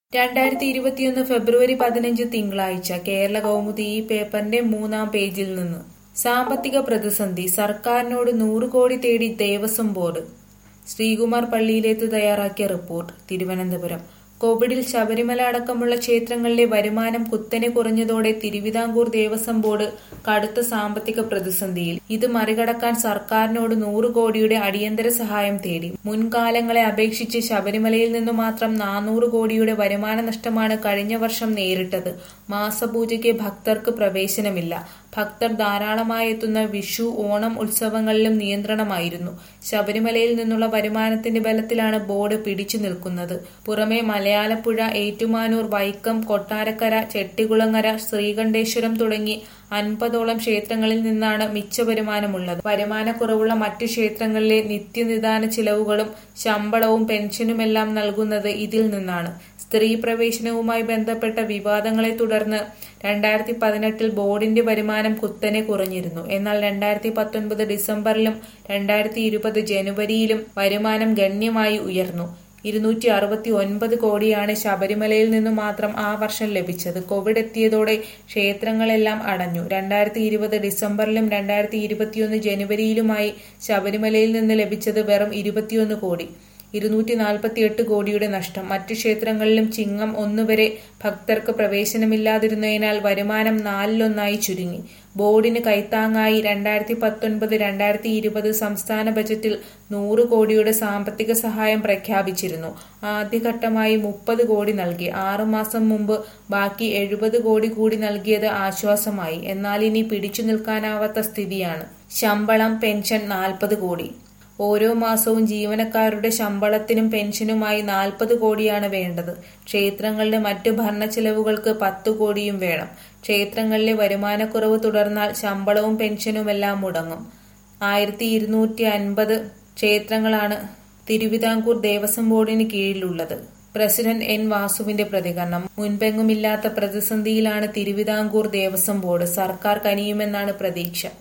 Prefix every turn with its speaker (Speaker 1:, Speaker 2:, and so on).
Speaker 1: രണ്ടായിരത്തി ഇരുപത്തിയൊന്ന് ഫെബ്രുവരി പതിനഞ്ച് തിങ്കളാഴ്ച കേരള കൗമുദി ഈ പേപ്പറിന്റെ മൂന്നാം പേജിൽ നിന്ന് സാമ്പത്തിക പ്രതിസന്ധി സർക്കാരിനോട് നൂറ് കോടി തേടി ദേവസ്വം ബോർഡ് ശ്രീകുമാർ പള്ളിയിലേത്ത് തയ്യാറാക്കിയ റിപ്പോർട്ട് തിരുവനന്തപുരം കോവിഡിൽ ശബരിമല അടക്കമുള്ള ക്ഷേത്രങ്ങളിലെ വരുമാനം കുത്തനെ കുറഞ്ഞതോടെ തിരുവിതാംകൂർ ദേവസ്വം ബോർഡ് കടുത്ത സാമ്പത്തിക പ്രതിസന്ധിയിൽ ഇത് മറികടക്കാൻ സർക്കാരിനോട് നൂറ് കോടിയുടെ അടിയന്തര സഹായം തേടി മുൻകാലങ്ങളെ അപേക്ഷിച്ച് ശബരിമലയിൽ നിന്നു മാത്രം നാനൂറ് കോടിയുടെ വരുമാന നഷ്ടമാണ് കഴിഞ്ഞ വർഷം നേരിട്ടത് മാസപൂജയ്ക്ക് ഭക്തർക്ക് പ്രവേശനമില്ല ഭക്തർ ധാരാളമായി എത്തുന്ന വിഷു ഓണം ഉത്സവങ്ങളിലും നിയന്ത്രണമായിരുന്നു ശബരിമലയിൽ നിന്നുള്ള വരുമാനത്തിന്റെ ബലത്തിലാണ് ബോർഡ് പിടിച്ചു നിൽക്കുന്നത് പുറമെ മലയാലപ്പുഴ ഏറ്റുമാനൂർ വൈക്കം കൊട്ടാരക്കര ചെട്ടികുളങ്ങര ശ്രീകണ്ഠേശ്വരം തുടങ്ങി അൻപതോളം ക്ഷേത്രങ്ങളിൽ നിന്നാണ് മിച്ച വരുമാനമുള്ളത് വരുമാനക്കുറവുള്ള മറ്റു ക്ഷേത്രങ്ങളിലെ നിത്യനിദാന ചിലവുകളും ശമ്പളവും പെൻഷനുമെല്ലാം നൽകുന്നത് ഇതിൽ നിന്നാണ് സ്ത്രീ പ്രവേശനവുമായി ബന്ധപ്പെട്ട വിവാദങ്ങളെ തുടർന്ന് രണ്ടായിരത്തി പതിനെട്ടിൽ ബോർഡിന്റെ വരുമാനം കുത്തനെ കുറഞ്ഞിരുന്നു എന്നാൽ രണ്ടായിരത്തി പത്തൊൻപത് ഡിസംബറിലും രണ്ടായിരത്തി ഇരുപത് ജനുവരിയിലും വരുമാനം ഗണ്യമായി ഉയർന്നു ഇരുന്നൂറ്റി അറുപത്തി ഒൻപത് കോടിയാണ് ശബരിമലയിൽ നിന്നു മാത്രം ആ വർഷം ലഭിച്ചത് കോവിഡ് എത്തിയതോടെ ക്ഷേത്രങ്ങളെല്ലാം അടഞ്ഞു രണ്ടായിരത്തി ഇരുപത് ഡിസംബറിലും രണ്ടായിരത്തി ഇരുപത്തിയൊന്ന് ജനുവരിയിലുമായി ശബരിമലയിൽ നിന്ന് ലഭിച്ചത് വെറും ഇരുപത്തിയൊന്ന് കോടി ഇരുന്നൂറ്റി നാൽപ്പത്തിയെട്ട് കോടിയുടെ നഷ്ടം മറ്റു ക്ഷേത്രങ്ങളിലും ചിങ്ങം ഒന്നുവരെ ഭക്തർക്ക് പ്രവേശനമില്ലാതിരുന്നതിനാൽ വരുമാനം നാലിലൊന്നായി ചുരുങ്ങി ബോർഡിന് കൈത്താങ്ങായി രണ്ടായിരത്തി പത്തൊൻപത് രണ്ടായിരത്തി ഇരുപത് സംസ്ഥാന ബജറ്റിൽ നൂറ് കോടിയുടെ സാമ്പത്തിക സഹായം പ്രഖ്യാപിച്ചിരുന്നു ആദ്യഘട്ടമായി മുപ്പത് കോടി നൽകി ആറുമാസം മുമ്പ് ബാക്കി എഴുപത് കോടി കൂടി നൽകിയത് ആശ്വാസമായി എന്നാൽ ഇനി പിടിച്ചു നിൽക്കാനാവാത്ത സ്ഥിതിയാണ് ശമ്പളം പെൻഷൻ നാൽപ്പത് കോടി ഓരോ മാസവും ജീവനക്കാരുടെ ശമ്പളത്തിനും പെൻഷനുമായി നാൽപ്പത് കോടിയാണ് വേണ്ടത് ക്ഷേത്രങ്ങളുടെ മറ്റു ഭരണ ചെലവുകൾക്ക് പത്തു കോടിയും വേണം ക്ഷേത്രങ്ങളിലെ വരുമാനക്കുറവ് തുടർന്നാൽ ശമ്പളവും പെൻഷനുമെല്ലാം മുടങ്ങും ആയിരത്തി ഇരുന്നൂറ്റി അൻപത് ക്ഷേത്രങ്ങളാണ് തിരുവിതാംകൂർ ദേവസ്വം ബോർഡിന് കീഴിലുള്ളത് പ്രസിഡന്റ് എൻ വാസുവിന്റെ പ്രതികരണം മുൻപെങ്ങുമില്ലാത്ത പ്രതിസന്ധിയിലാണ് തിരുവിതാംകൂർ ദേവസ്വം ബോർഡ് സർക്കാർ കനിയുമെന്നാണ് പ്രതീക്ഷ